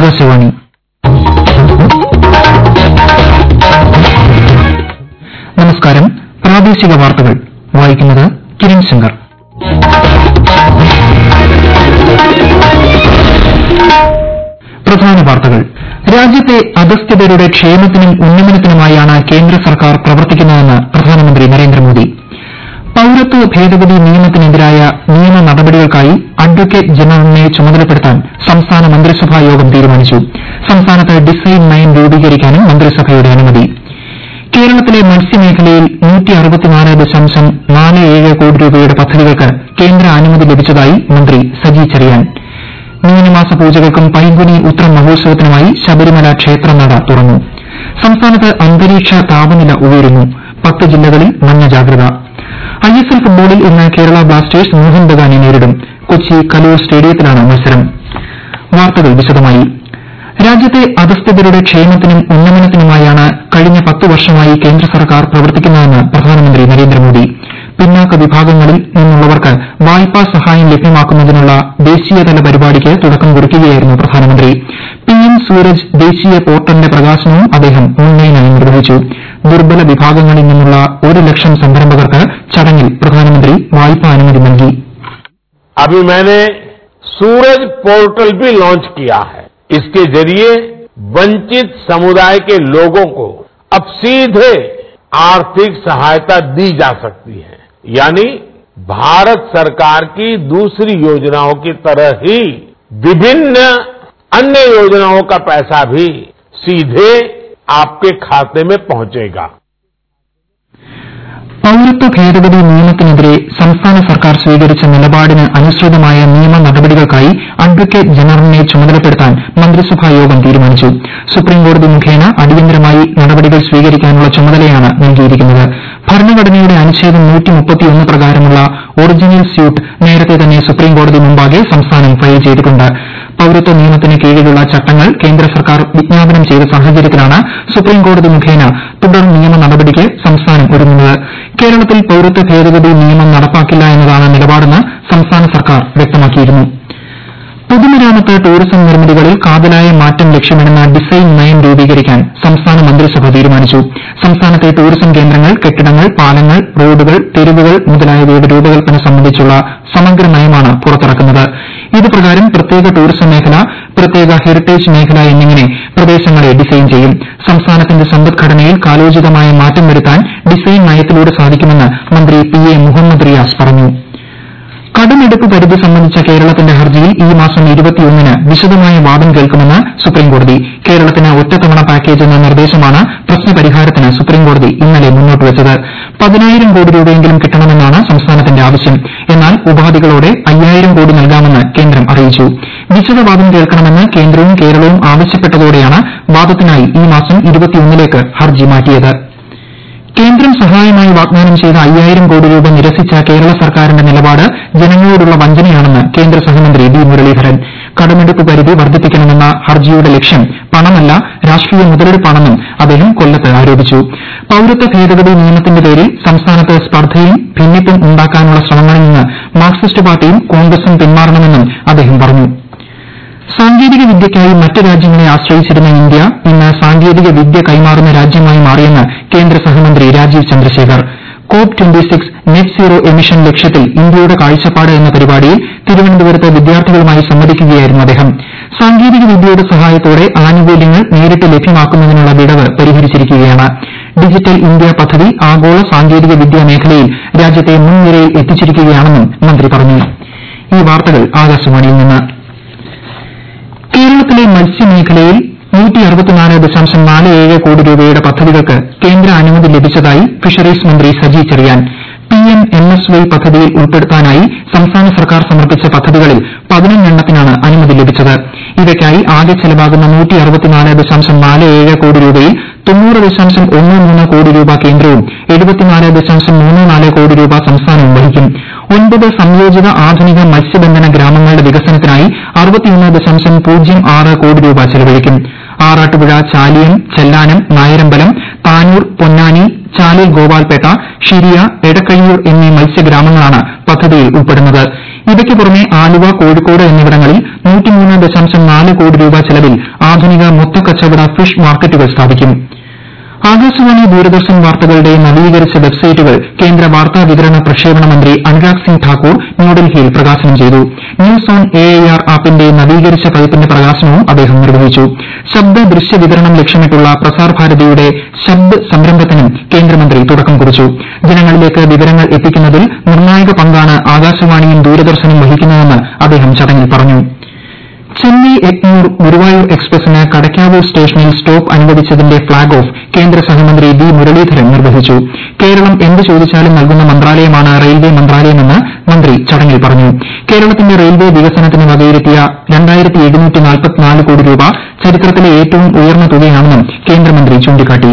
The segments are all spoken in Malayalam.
ആകാശവാണി നമസ്കാരം പ്രാദേശിക വാർത്തകൾ വായിക്കുന്നത് കിരൺ ശങ്കർ പ്രധാന വാർത്തകൾ രാജ്യത്തെ അധസ്ഥിതരുടെ ക്ഷേമത്തിനും ഉന്നമനത്തിനുമായാണ് കേന്ദ്ര സർക്കാർ പ്രവർത്തിക്കുന്നതെന്ന് പ്രധാനമന്ത്രി നരേന്ദ്രമോദി പൌരത്വ ഭേദഗതി നിയമത്തിനെതിരായ നിയമ നടപടികൾക്കായി അഡ്വക്കേറ്റ് ജനറലിനെ ചുമതലപ്പെടുത്താൻ സംസ്ഥാന മന്ത്രിസഭാ യോഗം തീരുമാനിച്ചു സംസ്ഥാനത്ത് ഡിസൈൻ നയം രൂപീകരിക്കാനും മന്ത്രിസഭയുടെ അനുമതി കേരളത്തിലെ മത്സ്യമേഖലയിൽ കോടി രൂപയുടെ പദ്ധതികൾക്ക് കേന്ദ്ര അനുമതി ലഭിച്ചതായി മന്ത്രി സജി ചെറിയാൻ മീനമാസ പൂജകൾക്കും പൈങ്കുനി ഉത്രം മഹോത്സവത്തിനുമായി ശബരിമല ക്ഷേത്രനട തുറന്നു സംസ്ഥാനത്ത് അന്തരീക്ഷ താപനില ഉയരുന്നു പത്ത് ജില്ലകളിൽ മഞ്ഞ ജാഗ്രത ഐഎസ്എൽ ഫുട്ബോളിൽ ഇന്ന് കേരള ബ്ലാസ്റ്റേഴ്സ് മോഹൻ ബഗാനെ നേരിടും കൊച്ചി കലൂർ സ്റ്റേഡിയത്തിലാണ് മത്സരം വാർത്തകൾ വിശദമായി രാജ്യത്തെ അധസ്ഥിതരുടെ ക്ഷേമത്തിനും ഉന്നമനത്തിനുമായാണ് കഴിഞ്ഞ പത്ത് വർഷമായി കേന്ദ്ര സർക്കാർ പ്രവർത്തിക്കുന്നതെന്ന് പ്രധാനമന്ത്രി നരേന്ദ്രമോദി പിന്നാക്ക വിഭാഗങ്ങളിൽ നിന്നുള്ളവർക്ക് വായ്പാ സഹായം ലഭ്യമാക്കുന്നതിനുള്ള ദേശീയതല പരിപാടിക്ക് തുടക്കം കുറിക്കുകയായിരുന്നു പ്രധാനമന്ത്രി പിഎം സൂരജ് ദേശീയ പോർട്ടലിന്റെ പ്രകാശനവും അദ്ദേഹം ഓൺലൈനായി നിർവഹിച്ചു ദുർബല വിഭാഗങ്ങളിൽ നിന്നുള്ള ഒരു ലക്ഷം സംരംഭകർക്ക് ചടങ്ങിൽ പ്രധാനമന്ത്രി വായ്പാ അനുമതി നൽകി अभी मैंने सूरज पोर्टल भी लॉन्च किया है इसके जरिए वंचित समुदाय के लोगों को अब सीधे आर्थिक सहायता दी जा सकती है यानी भारत सरकार की दूसरी योजनाओं की तरह ही विभिन्न अन्य योजनाओं का पैसा भी सीधे आपके खाते में पहुंचेगा പൌരത്വ ഭേദഗതി നിയമത്തിനെതിരെ സംസ്ഥാന സർക്കാർ സ്വീകരിച്ച നിലപാടിന് അനുസൃതമായ നിയമ നടപടികൾക്കായി അഡ്വക്കേറ്റ് ജനറലിനെ ചുമതലപ്പെടുത്താൻ മന്ത്രിസഭാ യോഗം തീരുമാനിച്ചു സുപ്രീംകോടതി മുഖേന അടിയന്തരമായി നടപടികൾ സ്വീകരിക്കാനുള്ള ചുമതലയാണ് നൽകിയിരിക്കുന്നത് ഭരണഘടനയുടെ അനുച്ഛേദം പ്രകാരമുള്ള ഒറിജിനൽ സ്യൂട്ട് നേരത്തെ തന്നെ സുപ്രീംകോടതി മുമ്പാകെ സംസ്ഥാനം ഫയൽ ചെയ്തിട്ടുണ്ട് പൌരത്വ നിയമത്തിന് കീഴിലുള്ള ചട്ടങ്ങൾ കേന്ദ്ര സർക്കാർ വിജ്ഞാപനം ചെയ്ത സാഹചര്യത്തിലാണ് സുപ്രീംകോടതി മുഖേന തുടർ നിയമ നടപടിക്ക് സംസ്ഥാനം ഒരുങ്ങുന്നത് കേരളത്തിൽ പൌരത്വ ഭേദഗതി നിയമം നടപ്പാക്കില്ല എന്നതാണ് നിലപാടെന്ന് സംസ്ഥാന സർക്കാർ വ്യക്തമാക്കിയിരുന്നു പൊതുമരാമത്ത് ടൂറിസം നിർമ്മിതികളിൽ കാതലായ മാറ്റം ലക്ഷ്യമിടുന്ന ഡിസൈൻ നയം രൂപീകരിക്കാൻ സംസ്ഥാന മന്ത്രിസഭ തീരുമാനിച്ചു സംസ്ഥാനത്തെ ടൂറിസം കേന്ദ്രങ്ങൾ കെട്ടിടങ്ങൾ പാലങ്ങൾ റോഡുകൾ തെരുവുകൾ മുതലായവയുടെ രൂപകൽപ്പന സംബന്ധിച്ചുള്ള സമഗ്ര നയമാണ് പുറത്തിറക്കുന്നത് ഇത് പ്രകാരം പ്രത്യേക ടൂറിസം മേഖല പ്രത്യേക ഹെറിറ്റേജ് മേഖല എന്നിങ്ങനെ പ്രദേശങ്ങളെ ഡിസൈൻ ചെയ്യും സംസ്ഥാനത്തിന്റെ സമ്പദ്ഘടനയിൽ കാലോചിതമായ മാറ്റം വരുത്താൻ ഡിസൈൻ നയത്തിലൂടെ സാധിക്കുമെന്ന് മന്ത്രി പി എ മുഹമ്മദ് റിയാസ് പറഞ്ഞു കടമെടുപ്പ് പരിധി സംബന്ധിച്ച കേരളത്തിന്റെ ഹർജിയിൽ ഈ മാസം ന് വിശദമായ വാദം കേൾക്കുമെന്ന് സുപ്രീംകോടതി കേരളത്തിന് ഒറ്റത്തവണ പാക്കേജ് എന്ന നിർദ്ദേശമാണ് പ്രശ്നപരിഹാരത്തിന് സുപ്രീംകോടതി ഇന്നലെ മുന്നോട്ട് വച്ചത് പതിനായിരം കോടി രൂപയെങ്കിലും കിട്ടണമെന്നാണ് സംസ്ഥാനത്തിന്റെ ആവശ്യം എന്നാൽ ഉപാധികളോടെ അയ്യായിരം കോടി നൽകാമെന്ന് കേന്ദ്രം അറിയിച്ചു വിശദവാദം കേൾക്കണമെന്ന് കേന്ദ്രവും കേരളവും ആവശ്യപ്പെട്ടതോടെയാണ് വാദത്തിനായി ഈ മാസം ലേക്ക് ഹർജി മാറ്റിയത് കേന്ദ്രം സഹായമായി വാഗ്ദാനം ചെയ്ത അയ്യായിരം കോടി രൂപ നിരസിച്ച കേരള സർക്കാരിന്റെ നിലപാട് ജനങ്ങളോടുള്ള വഞ്ചനയാണെന്ന് കേന്ദ്ര സഹമന്ത്രി വി മുരളീധരൻ കടമെടുപ്പ് പരിധി വർദ്ധിപ്പിക്കണമെന്ന ഹർജിയുടെ ലക്ഷ്യം പണമല്ല രാഷ്ട്രീയ മുതലെടുപ്പാണെന്നും അദ്ദേഹം കൊല്ലത്ത് ആരോപിച്ചു പൌരത്വ ഭേദഗതി നിയമത്തിന്റെ പേരിൽ സംസ്ഥാനത്ത് സ്പർദ്ധയും ഭിന്നിപ്പും ഉണ്ടാക്കാനുള്ള ശ്രമങ്ങളിൽ നിന്ന് മാർക്സിസ്റ്റ് പാർട്ടിയും കോൺഗ്രസും പിന്മാറണമെന്നും അദ്ദേഹം പറഞ്ഞു സാങ്കേതിക വിദ്യയ്ക്കായി മറ്റ് രാജ്യങ്ങളെ ആശ്രയിച്ചിരുന്ന ഇന്ത്യ ഇന്ന് സാങ്കേതിക വിദ്യ കൈമാറുന്ന രാജ്യമായി മാറിയെന്ന് കേന്ദ്ര സഹമന്ത്രി Rajeev Chandrasekhar COP net zero emission ലക്ഷ്യത്തിൽ ഇന്ത്യയുടെ കാഴ്ചപ്പാട് എന്ന പരിപാടിയിൽ തിരുവനന്തപുരത്ത് വിദ്യാർത്ഥികളുമായി സംവദിക്കുകയായിരുന്നു അദ്ദേഹം സാങ്കേതിക വിദ്യയുടെ സഹായത്തോടെ ആനുകൂല്യങ്ങൾ നേരിട്ട് ലഭ്യമാക്കുന്നതിനുള്ള വിടവ് പരിഹരിച്ചിരിക്കുകയാണ് ഡിജിറ്റൽ ഇന്ത്യ പദ്ധതി ആഗോള സാങ്കേതിക വിദ്യാ മേഖലയിൽ രാജ്യത്തെ മുൻനിരയിൽ എത്തിച്ചിരിക്കുകയാണെന്നും മന്ത്രി പറഞ്ഞു ഈ വാർത്തകൾ ആകാശവാണിയിൽ നിന്ന് കേരളത്തിലെ മത്സ്യമേഖലയിൽ കോടി രൂപയുടെ പദ്ധതികൾക്ക് കേന്ദ്ര അനുമതി ലഭിച്ചതായി ഫിഷറീസ് മന്ത്രി സജി ചെറിയാൻ പിഎം എംഎസ്വൈ പദ്ധതിയിൽ ഉൾപ്പെടുത്താനായി സംസ്ഥാന സർക്കാർ സമർപ്പിച്ച പദ്ധതികളിൽ പതിനൊന്നെണ്ണത്തിനാണ് അനുമതി ലഭിച്ചത് ഇവയ്ക്കായി ആകെ ചെലവാകുന്ന കോടി രൂപയിൽ കോടി രൂപ കേന്ദ്രവും കോടി രൂപ സംസ്ഥാനവും വഹിക്കും ഒൻപത് സംയോജിത ആധുനിക മത്സ്യബന്ധന ഗ്രാമങ്ങളുടെ വികസനത്തിനായി കോടി രൂപ ചെലവഴിക്കും ആറാട്ടുപുഴ ചാലിയം ചെല്ലാനം നായരമ്പലം താനൂർ പൊന്നാനി ചാലി ഗോപാൽപേട്ട ഷിരിയ എടക്കഴിയൂർ എന്നീ മത്സ്യഗ്രാമങ്ങളാണ് പദ്ധതിയിൽ ഉൾപ്പെടുന്നത് ഇവയ്ക്ക് പുറമെ ആലുവ കോഴിക്കോട് എന്നിവിടങ്ങളിൽ കോടി രൂപ ചെലവിൽ ആധുനിക മൊത്തക്കച്ചവട ഫിഷ് മാർക്കറ്റുകൾ സ്ഥാപിക്കും ആകാശവാണി ദൂരദർശൻ വാർത്തകളുടെ നവീകരിച്ച വെബ്സൈറ്റുകൾ കേന്ദ്ര വാർത്താ വിതരണ പ്രക്ഷേപണ മന്ത്രി അനുരാഗ് സിംഗ് ഠാക്കൂർ ന്യൂഡൽഹിയിൽ പ്രകാശനം ചെയ്തു news on A I R ആപ്പിന്റെ നവീകരിച്ച പതിപ്പിന്റെ പ്രകാശനവും അദ്ദേഹം നിർവഹിച്ചു ശബ്ദ ദൃശ്യ വിതരണം ലക്ഷ്യമിട്ടുള്ള പ്രസാർ ഭാരതിയുടെ ശബ്ദ് സംരംഭത്തിനും കേന്ദ്രമന്ത്രി തുടക്കം കുറിച്ചു ജനങ്ങളിലേക്ക് വിവരങ്ങൾ എത്തിക്കുന്നതിൽ നിർണായക പങ്കാണ് ആകാശവാണിയും ദൂരദർശനും വഹിക്കുന്നതെന്ന് അദ്ദേഹം ചടങ്ങിൽ പറഞ്ഞു ചെന്നൈ എഗ്മൂർ ഗുരുവായൂർ എക്സ്പ്രസിന് കടയ്ക്കാവൂർ സ്റ്റേഷനിൽ സ്റ്റോപ്പ് അനുവദിച്ചതിന്റെ ഫ്ളാഗ് ഓഫ് കേന്ദ്ര സഹമന്ത്രി വി മുരളീധരൻ നിർവഹിച്ചു കേരളം എന്ത് ചോദിച്ചാലും നൽകുന്ന മന്ത്രാലയമാണ് റെയിൽവേ മന്ത്രാലയമെന്ന് മന്ത്രി ചടങ്ങിൽ പറഞ്ഞു കേരളത്തിന്റെ റെയിൽവേ വികസനത്തിന് വകയിരുത്തിയ കോടി രൂപ ചരിത്രത്തിലെ ഏറ്റവും ഉയർന്ന തുകയാണെന്നും കേന്ദ്രമന്ത്രി ചൂണ്ടിക്കാട്ടി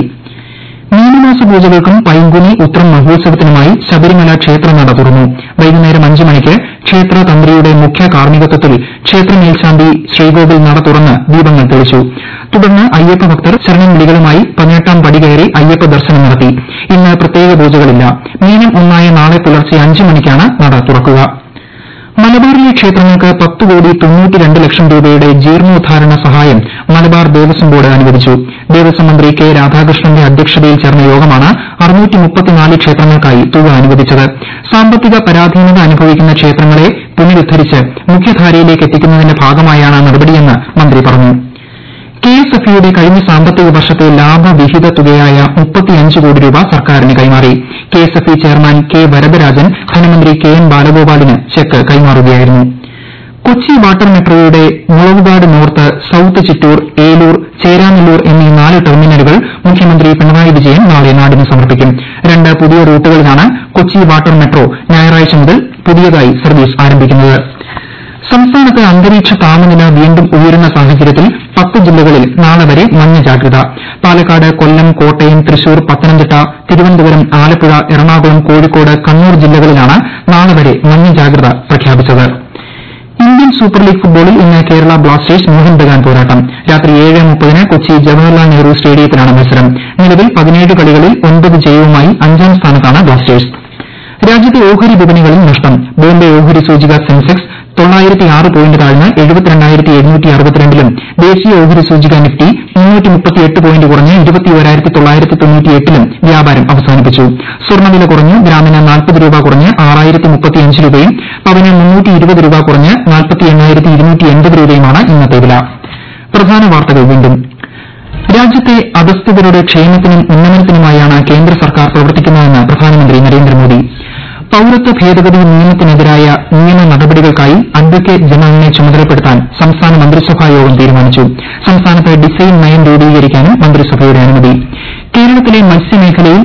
മീനമാസ പൂജകൾക്കും പൈങ്കുനി ഉത്രം മഹോത്സവത്തിനുമായി ശബരിമല ക്ഷേത്രനട തുറന്നു വൈകുന്നേരം അഞ്ച് മണിക്ക് ക്ഷേത്ര തന്ത്രിയുടെ മുഖ്യ കാർമ്മികത്വത്തിൽ ക്ഷേത്ര മേൽശാന്തി ശ്രീകോവിൽ നട തുറന്ന് ദീപങ്ങൾ തെളിച്ചു തുടർന്ന് അയ്യപ്പ ഭക്തർ ശരണം വിളികളുമായി പതിനെട്ടാം പടി കയറി അയ്യപ്പ ദർശനം നടത്തി ഇന്ന് പ്രത്യേക പൂജകളില്ല മീനം ഒന്നായ നാളെ പുലർച്ചെ അഞ്ച് മണിക്കാണ് നട തുറക്കുക മലബാറിലെ ക്ഷേത്രങ്ങൾക്ക് പത്ത് കോടി തൊണ്ണൂറ്റിരണ്ട് ലക്ഷം രൂപയുടെ ജീർണോദ്ധാരണ സഹായം മലബാർ ദേവസ്വം ബോർഡ് അനുവദിച്ചു ദേവസ്വം മന്ത്രി കെ രാധാകൃഷ്ണന്റെ അധ്യക്ഷതയിൽ ചേർന്ന യോഗമാണ് ക്ഷേത്രങ്ങൾക്കായി തുക അനുവദിച്ചത് സാമ്പത്തിക പരാധീനത അനുഭവിക്കുന്ന ക്ഷേത്രങ്ങളെ പുനരുദ്ധരിച്ച് മുഖ്യധാരയിലേക്ക് എത്തിക്കുന്നതിന്റെ ഭാഗമായാണ് നടപടിയെന്ന് മന്ത്രി പറഞ്ഞു കെഎസ്എഫ്ഇയുടെ കഴിഞ്ഞ സാമ്പത്തിക വർഷത്തെ ലാഭവിഹിത തുകയായ കോടി രൂപ സർക്കാരിന് കൈമാറി കെഎസ്എഫ്ഇ ചെയർമാൻ കെ വരദരാജൻ ധനമന്ത്രി കെ എൻ ബാലഗോപാലിന് ചെക്ക് കൈമാറുകയായിരുന്നു കൊച്ചി വാട്ടർ മെട്രോയുടെ മുളവുകാട് നോർത്ത് സൌത്ത് ചിറ്റൂർ ഏലൂർ ചേരാനെല്ലൂർ എന്നീ നാല് ടെർമിനലുകൾ മുഖ്യമന്ത്രി പിണറായി വിജയൻ നാളെ നാടിന് സമർപ്പിക്കും രണ്ട് പുതിയ റൂട്ടുകളിലാണ് കൊച്ചി വാട്ടർ മെട്രോ ഞായറാഴ്ച മുതൽ പുതിയതായി സർവീസ് ആരംഭിക്കുന്നത് സംസ്ഥാനത്ത് അന്തരീക്ഷ താപനില വീണ്ടും ഉയരുന്ന സാഹചര്യത്തിൽ പത്ത് ജില്ലകളിൽ നാളെ വരെ മഞ്ഞ ജാഗ്രത പാലക്കാട് കൊല്ലം കോട്ടയം തൃശൂർ പത്തനംതിട്ട തിരുവനന്തപുരം ആലപ്പുഴ എറണാകുളം കോഴിക്കോട് കണ്ണൂർ ജില്ലകളിലാണ് നാളെ വരെ മഞ്ഞ ജാഗ്രത പ്രഖ്യാപിച്ചത് ഇന്ത്യൻ സൂപ്പർ ലീഗ് ഫുട്ബോളിൽ ഇന്ന് കേരള ബ്ലാസ്റ്റേഴ്സ് മോഹൻ ബഗാൻ പോരാട്ടം രാത്രി ഏഴ് മുപ്പതിന് കൊച്ചി ജവഹർലാൽ നെഹ്റു സ്റ്റേഡിയത്തിലാണ് മത്സരം നിലവിൽ പതിനേഴ് കളികളിൽ ഒൻപത് ജയവുമായി അഞ്ചാം സ്ഥാനത്താണ് ബ്ലാസ്റ്റേഴ്സ് രാജ്യത്തെ ഓഹരി വിപണികളിൽ നഷ്ടം ബോംബെ ഓഹരി സൂചിക സെൻസെക്സ് തൊള്ളായിരത്തി ആറ് പോയിന്റ് താഴ്ന്ന് എഴുപത്തിരണ്ടായിരത്തി എഴുന്നൂറ്റി അറുപത്തിരണ്ടിലും ദേശീയ ഓഹരി സൂചിക നിഫ്റ്റി മുന്നൂറ്റി മുപ്പത്തിയെട്ട് പോയിന്റ് കുറഞ്ഞ് ഇരുപത്തിയോരായിരത്തി തൊള്ളായിരത്തി തൊണ്ണൂറ്റിയെട്ടിലും വ്യാപാരം അവസാനിപ്പിച്ചു സ്വർണ്ണവില കുറഞ്ഞു ഗ്രാമിന് നാൽപ്പത് രൂപ കുറഞ്ഞ് ആറായിരത്തി മുപ്പത്തിയഞ്ച് രൂപയും പവന് മുന്നൂറ്റി ഇരുപത് രൂപ കുറഞ്ഞ് നാൽപ്പത്തി എണ്ണായിരത്തി ഇരുന്നൂറ്റി എൺപത് രൂപയുമാണ് ഇന്നത്തെ വില പ്രധാന വാർത്തകൾ വീണ്ടും രാജ്യത്തെ അധസ്ഥിതരുടെ ക്ഷേമത്തിനും ഉന്നമനത്തിനുമായാണ് കേന്ദ്ര സർക്കാർ പ്രവർത്തിക്കുന്നതെന്ന് പ്രധാനമന്ത്രി നരേന്ദ്രമോദി പൌരത്വ ഭേദഗതി നിയമത്തിനെതിരായ നിയമ നടപടികൾക്കായി അഡ്വക്കേറ്റ് ജനറലിനെ ചുമതലപ്പെടുത്താൻ സംസ്ഥാന മന്ത്രിസഭാ യോഗം തീരുമാനിച്ചു സംസ്ഥാനത്ത് ഡിസൈൻ നയം രൂപീകരിക്കാനും മന്ത്രിസഭയുടെ അനുമതി കേരളത്തിലെ മത്സ്യമേഖലയിൽ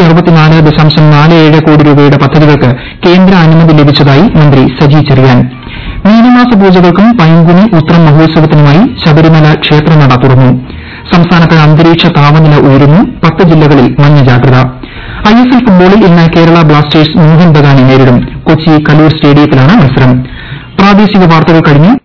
കോടി രൂപയുടെ പദ്ധതികൾക്ക് കേന്ദ്ര അനുമതി ലഭിച്ചതായി മന്ത്രി സജി ചെറിയാൻ മീനമാസ പൂജകൾക്കും പൈങ്കുനി ഉത്രം മഹോത്സവത്തിനുമായി ശബരിമല ക്ഷേത്രനട തുറന്നു സംസ്ഥാനത്ത് അന്തരീക്ഷ താപനില ഉയരുന്നു പത്ത് ജില്ലകളിൽ മഞ്ഞ ജാഗ്രത ഐഎസ്എൽ ഫുട്ബോളിൽ ഇന്ന് കേരള ബ്ലാസ്റ്റേഴ്സ് മോഹൻ ബഗാനെ നേരിടും കൊച്ചി കലൂർ സ്റ്റേഡിയത്തിലാണ് മത്സരം പ്രാദേശിക വാർത്തകൾ കഴിഞ്ഞു